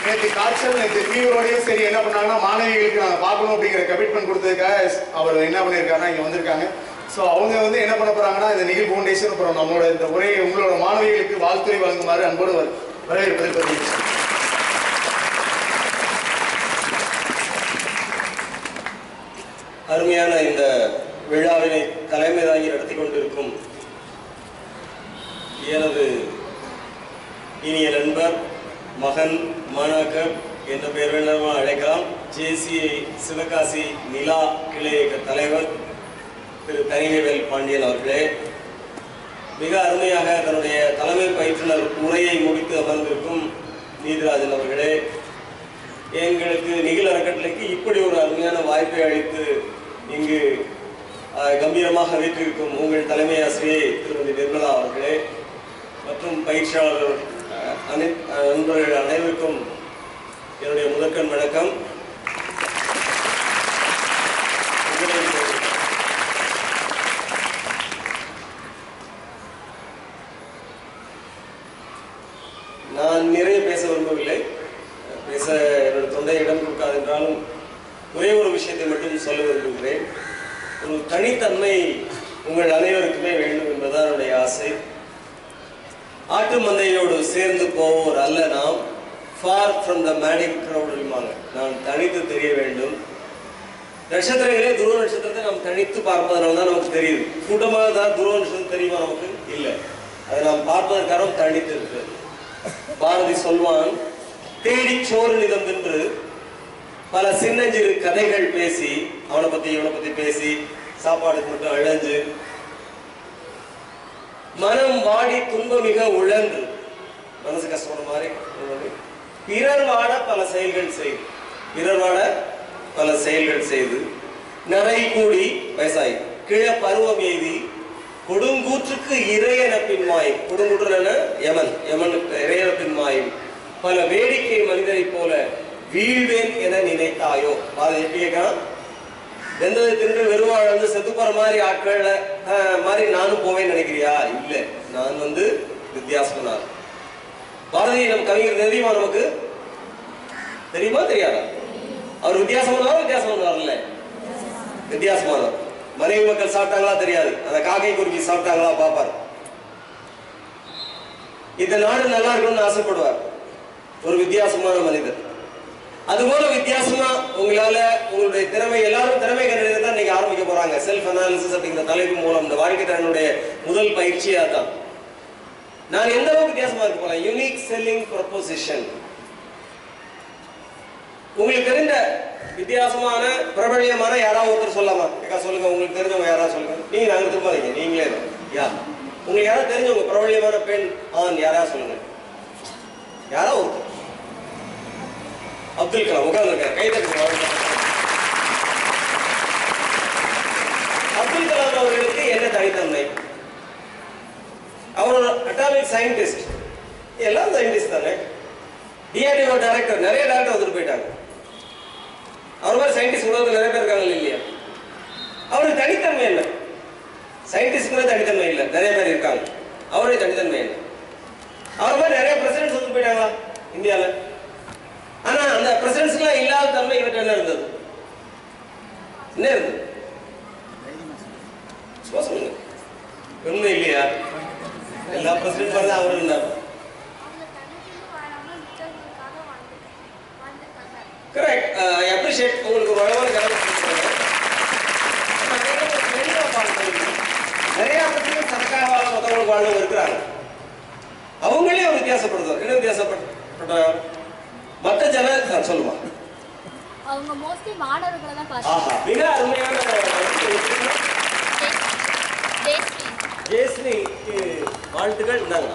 நேற்று காய்ச்சல் நேற்று ஃபீவரோடய சரி என்ன பண்ணாங்கன்னா மாணவிகளுக்கு நாங்கள் பார்க்கணும் அப்படிங்கிற கமிட்மெண்ட் கொடுத்ததுக்காக அவர் என்ன பண்ணியிருக்காருன்னா இங்கே வந்திருக்காங்க ஸோ அவங்க வந்து என்ன பண்ண போறாங்கன்னா இந்த நிகில் ஃபவுண்டேஷன் அப்புறம் நம்மளோட இந்த உரையை உங்களோட மாணவிகளுக்கு வாழ்த்துறை வழங்குமாறு அன்போடு வர- வரவேற்பதில் பதிவு அருமையான இந்த விழாவினை தலைமை தாங்கி நடத்தி கொண்டிருக்கும் எனது இனிய நண்பர் மகன் மாணாக்கர் என்ற பெயர் வேண்டாமா அழைக்கலாம் ஜேசிஐ சிவகாசி நிலா கிளையக தலைவர் திரு தனிவேல் பாண்டியன் அவர்களே மிக அருமையாக தன்னுடைய தலைமை பயிற்றுனர் உரையை முடித்து அமர்ந்திருக்கும் நீதிராஜன் அவர்களே எங்களுக்கு நிகில் அறக்கட்டளைக்கு இப்படி ஒரு அருமையான வாய்ப்பை அளித்து இங்கு அஹ், கம்பீரமாக வீற்றிருக்கும் உங்கள் தலைமை ஆசிரியை திருமதி நிர்மலா அவர்களே மற்றும் பயிற்சியாளர் அஹ், அனை அஹ், நண்பர்கள் அனைவருக்கும் என்னுடைய முதற்கண் வணக்கம் உங்களுக்கு நான் நிறைய பேச விரும்பவில்லை பேச என்னோட தொண்டை இடம் கொடுக்காது என்றாலும் ஒரே ஒரு விஷயத்தை மட்டும் சொல்ல விரும்புகிறேன் ஒரு தனித்தன்மை உங்கள் அனைவருக்குமே வேண்டும் என்பதுதான் என்னுடைய ஆசை ஆட்டு மந்தையோடு சேர்ந்து போவோர் அல்ல நாம் ஃபார் ஃப்ரம் த மேடிங் க்ரௌடுமாங்க நான் தனித்து தெரிய வேண்டும் நட்சத்திரங்களே துருவ நட்சத்திரத்தை நாம் தனித்து பார்ப்பதனால தான் நமக்கு தெரியுது கூட்டமாக தான் துருவ நட்சத்திரம் தெரியுமா நமக்கு இல்லை அதை நாம் பார்ப்பதற்காக தனித்து இருக்கிறது பாரதி சொல்வான் தேடி சோறு நிதம் என்று பல சின்னஞ்சிறு கதைகள் பேசி அவனை பத்தி இவனை பத்தி பேசி சாப்பாடுக்கு மட்டும் இழஞ்சு மனம் வாடி துன்பம் மிக உழன்று மனசு கஷ்டப்பட மாதிரி உழன்று, பிறர் வாட பல செயல்கள் செய்து பிறர் வாட பல செயல்கள் செய்து நிறை கூடி வயசாயி கிழ பருவம் எய்தி கொடுங்கூற்றுக்கு இறையன பின்மாய் கொடுங்கூற்றுன யமன் யமனுக்கு இறையன பின்மாயும் பல வேடிக்கை மனிதரைப் போல வீழ்வேன் என நினைத்தாயோ அதை எப்படி கேட்கலாம் வெந்ததை தின்று வெறுவாழ வந்து செத்து போற மாதிரி ஆட்கள் அஹ், மாதிரி நானும் போவேன்னு நினைக்கிறியா இல்ல நான் வந்து வித்தியாசமானார் பாரதி நம் கவிஞர் தெரியுமா நமக்கு தெரியுமா தெரியாதா அவர் வித்தியாசமானவரா வித்தியாசமானவர் இல்ல வித்தியாசமானவர் மனைவி மக்கள் சாப்பிட்டாங்களா தெரியாது அந்த காக்கை குருவி சாப்பிட்டாங்களா பாப்பார் இந்த நாடு நல்லா இருக்கணும்னு ஆசைப்படுவார் ஒரு வித்தியாசமான மனிதர் அதுபோல வித்தியாசமா உங்களால உங்களுடைய திறமை எல்லாரும் திறமை கண்டறிந்து தான் நீங்க ஆரம்பிக்க போறாங்க செல்ஃப் அனாலிசிஸ் அப்படிங்கிற தலைப்பு மூலம் இந்த வாழ்க்கை திறனுடைய முதல் பயிற்சியா தான் நான் எந்த அளவுக்கு வித்தியாசமா இருக்க போறேன் யூனிக் செல்லிங் ப்ரொபோசிஷன் உங்களுக்கு தெரிந்த வித்தியாசமான பிரபலியமான யாராவது ஒருத்தர் சொல்லலாமா ஏக்கா சொல்லுங்க உங்களுக்கு தெரிஞ்சவங்க யாராவது சொல்லுங்க நீங்க நாங்க திரும்பாதீங்க நீங்களே தான். யா உங்களுக்கு யாராவது தெரிஞ்சவங்க பிரபலியமான பெண் ஆண் யாராவது சொல்லுங்க யாராவது ஒருத்தர் அப்துல் கலாம் உட்கார்ந்துருக்காரு கை தட்டுங்க அப்துல் கலாம் அவர்களுக்கு என்ன தனித்தன்மை அவர் ஒரு அட்டாமிக் சயின்டிஸ்ட் எல்லாம் சயின்டிஸ்ட் தானே டிஆர்டிஓ டைரக்டர் நிறைய டைரக்டர் வந்துட்டு போயிட்டாங்க அவர் மாதிரி சயின்டிஸ்ட் உலகத்தில் நிறைய பேர் இருக்காங்க இல்லையா அவருக்கு தனித்தன்மை என்ன சயின்டிஸ்ட்க்கு தனித்தன்மை இல்லை நிறைய பேர் இருக்காங்க அவருடைய தனித்தன்மை என்ன அவர் மாதிரி நிறைய பிரசிடென்ட்ஸ் வந்து போயிட்டாங்களா இந்தியாவில் ஆனா அந்த பிரசிடென்ட்ஸ்லாம் இல்லாத தன்மை இவர்கிட்ட என்ன இருந்தது என்ன இருந்தது சும்மா சொல்லுங்க உண்மை இல்லையா எல்லா பிரசிடென்ட் மாதிரி தான் அவர் இருந்தார் அவங்க தனக்குன்னு வாழாம மற்றவங்களுக்காக வாழ்ந்து வாழ்ந்துருக்காங்க கரெக்ட் ஐ அப்ரிஷியேட் உங்களுக்கு ஒரு அழகான கதை கொடுத்துருக்காங்க. ஆனா, நிறைய பேர் friend ஆ வாழ்ந்தவங்க. நிறைய பிரச்சனை தனக்காக வாழ மற்றவங்களுக்கு வாழ்ந்தவங்க இருக்கிறாங்க அவங்களே ஒரு வித்தியாசப்படுத்துவார் என்ன வித்தியாசப்பட்டார் மற்ற ஜன ஆ, சொல்லுமா அவங்க மோஸ்ட்லி மாணவர்களை தான் பார்த்து ஆஹா மிக அருமையான தேஸ்ரீ ஜெயஸ்ரீக்கு வாழ்த்துக்கள் இந்தாங்க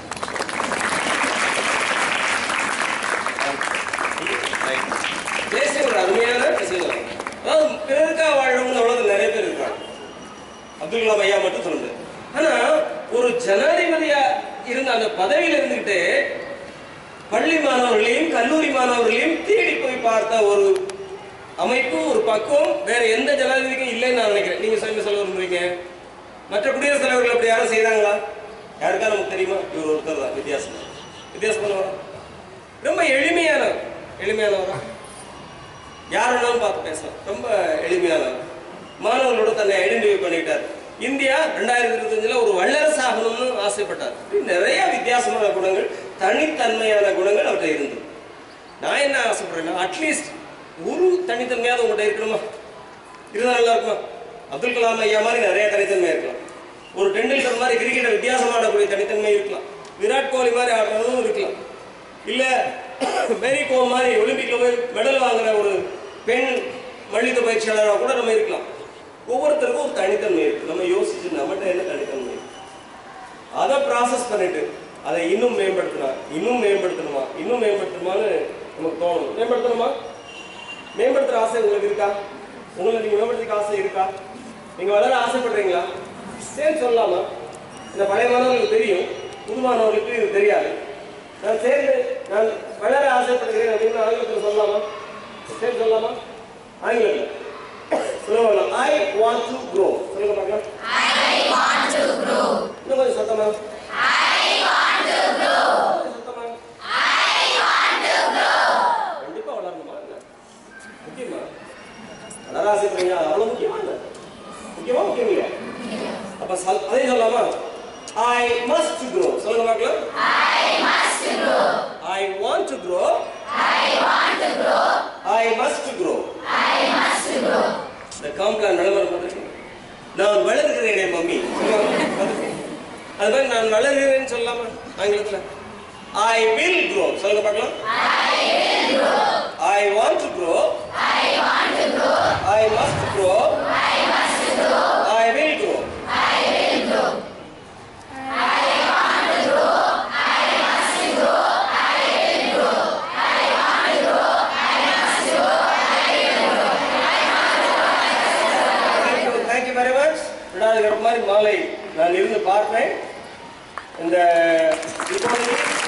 ஜெயஸ்ரீ ஒரு அருமையான விஷயம் அதாவது பிறருக்காக வாழணும்னு அவ்வளவு நிறைய பேர் இருக்காங்க அப்துல் கலாம் ஐயா மட்டும் சொல்லுது ஆனா ஒரு ஜனாதிபதியா இருந்த அந்த பதவியில இருந்துகிட்டு பள்ளி மாணவர்களையும் கல்லூரி மாணவர்களையும் தேடி போய் பார்த்த ஒரு அமைப்பு ஒரு பக்குவம் வேற எந்த ஜனாதிபதிக்கும் இல்லைன்னு நான் நினைக்கிறேன் நீங்க சொல்ல சொல்ல விரும்புறீங்க மற்ற குடியரசுத் தலைவர்கள் அப்படி யாரும் செய்றாங்களா யாருக்கா நமக்கு தெரியுமா இவர் ஒருத்தர் தான் வித்தியாசம் வித்தியாசம் பண்ணுவாங்க ரொம்ப எளிமையானவர் எளிமையானவரா யார் வேணாலும் பார்த்து பேசலாம் ரொம்ப எளிமையானவர் மாணவர்களோட தன்னை ஐடென்டிஃபை பண்ணிட்டார் இந்தியா ரெண்டாயிரத்தி இருபத்தஞ்சுல ஒரு வல்லரசு ஆகணும்னு ஆசைப்பட்டார் இப்படி நிறைய வித்தியாசமான குணங்கள் தனித்தன்மையான குணங்கள் அவர்கிட்ட இருந்தது நான் என்ன ஆசைப்படுறேன்னா அட்லீஸ்ட் ஒரு தனித்தன்மையாவது உங்கள்கிட்ட இருக்கணுமா இருந்தால் நல்லா இருக்குமா அப்துல் கலாம் ஐயா மாதிரி நிறைய தனித்தன்மை இருக்கலாம் ஒரு டெண்டுல்கர் மாதிரி கிரிக்கெட்டை வித்தியாசமா ஆடக்கூடிய தனித்தன்மை இருக்கலாம் விராட் கோலி மாதிரி ஆடுறதும் இருக்கலாம் இல்ல மேரி கோம் மாதிரி ஒலிம்பிக்ல போய் மெடல் வாங்குற ஒரு பெண் மல்யுத்த பயிற்சியாளராக கூட நம்ம இருக்கலாம் ஒவ்வொருத்தருக்கும் ஒரு தனித்தன்மை இருக்கு நம்ம யோசிச்சு நம்மகிட்ட என்ன தனித்தன்மை இருக்கு அதை ப்ராசஸ் பண்ணிட்டு அதை இன்னும் மேம்படுத்தினா இன்னும் மேம்படுத்தணுமா இன்னும் மேம்படுத்தணுமான்னு நமக்கு தோணும் மேம்படுத்தணுமா மேம்படுத்துற ஆசை உங்களுக்கு இருக்கா உங்களை நீங்க மேம்படுத்திக்க ஆசை இருக்கா நீங்க வளர ஆசைப்படுறீங்களா சரி சொல்லலாமா இந்த பழைய மாணவர்களுக்கு தெரியும் புது மாணவர்களுக்கு இது தெரியாது நான் சேர்ந்து நான் வளர ஆசைப்படுகிறேன் அப்படின்னு ஆங்கிலத்தில் சொல்லலாமா சரி சொல்லலாமா ஆங்கிலத்தில் சொல்லுவாங்க ஐ வாண்ட் டு க்ரோ சொல்லுங்க பார்க்கலாம் இன்னும் கொஞ்சம் சத்தமா சத்தமா கண்டிப்பா வளரணுமா என்ன முக்கியமா வளர ஆசைப்படுறீங்க அது அவ்வளவு முக்கியமா என்ன முக்கியமா முக்கியம் இல்லையா அப்ப சல்- அதே சொல்லலாமா ஐ மஸ்ட் க்ரோ சொல்லுங்க பார்க்கலாம் I want to grow I must grow இந்த காம்ப்ளான் நிலவரம் பார்த்துருக்கீங்க நான் வளர்கிறேனே மம்மி அது மாதிரி நான் வளர்கிறேன்னு சொல்லலாமா ஆங்கிலத்துல ஐ வில் க்ரோ சொல்லுங்க பார்க்கலாம் I want to grow I must grow I will grow thank you very much விடாதுகிற மாதிரி மாலை நான் இருந்து பார்ப்பேன் இந்த இப்போ வந்து